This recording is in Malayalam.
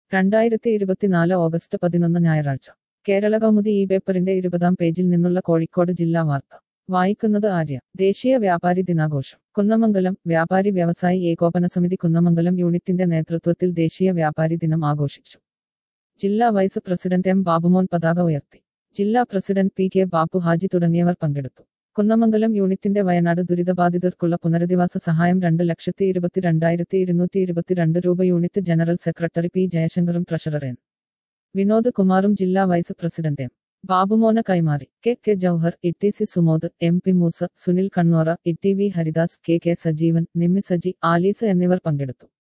രണ്ടായിരത്തി ഇരുപത്തിനാല് ഓഗസ്റ്റ് പതിനൊന്ന് ഞായറാഴ്ച കേരള കൗമുദി ഈ പേപ്പറിന്റെ ഇരുപതാം പേജിൽ നിന്നുള്ള കോഴിക്കോട് ജില്ലാ വാർത്ത വായിക്കുന്നത് ആര്യ ദേശീയ വ്യാപാരി ദിനാഘോഷം കുന്നമംഗലം വ്യാപാരി വ്യവസായി ഏകോപന സമിതി കുന്നമംഗലം യൂണിറ്റിന്റെ നേതൃത്വത്തിൽ ദേശീയ വ്യാപാരി ദിനം ആഘോഷിച്ചു ജില്ലാ വൈസ് പ്രസിഡന്റ് എം ബാബുമോൻ പതാക ഉയർത്തി ജില്ലാ president P K Bappu Haji തുടങ്ങിയവർ പങ്കെടുത്തു കുന്നമംഗലം യൂണിറ്റിന്റെ വയനാട് ദുരിതബാധിതർക്കുള്ള പുനരധിവാസ സഹായം രണ്ട് ലക്ഷത്തി ഇരുപത്തിരണ്ടായിരത്തി ഇരുന്നൂറ്റി ഇരുപത്തിരണ്ട് രൂപ യൂണിറ്റ് ജനറൽ സെക്രട്ടറി പി ജയശങ്കറും ട്രഷറർ എൻ വിനോദ് കുമാറും ജില്ലാ വൈസ് പ്രസിഡന്റ് എം ബാബുമോന കൈമാറി K K Jouhar E T C Sumod M P Moosa Sunil Kannora E T V Haridas K K Sajeevan Nimmi Saji Alice എന്നിവർ പങ്കെടുത്തു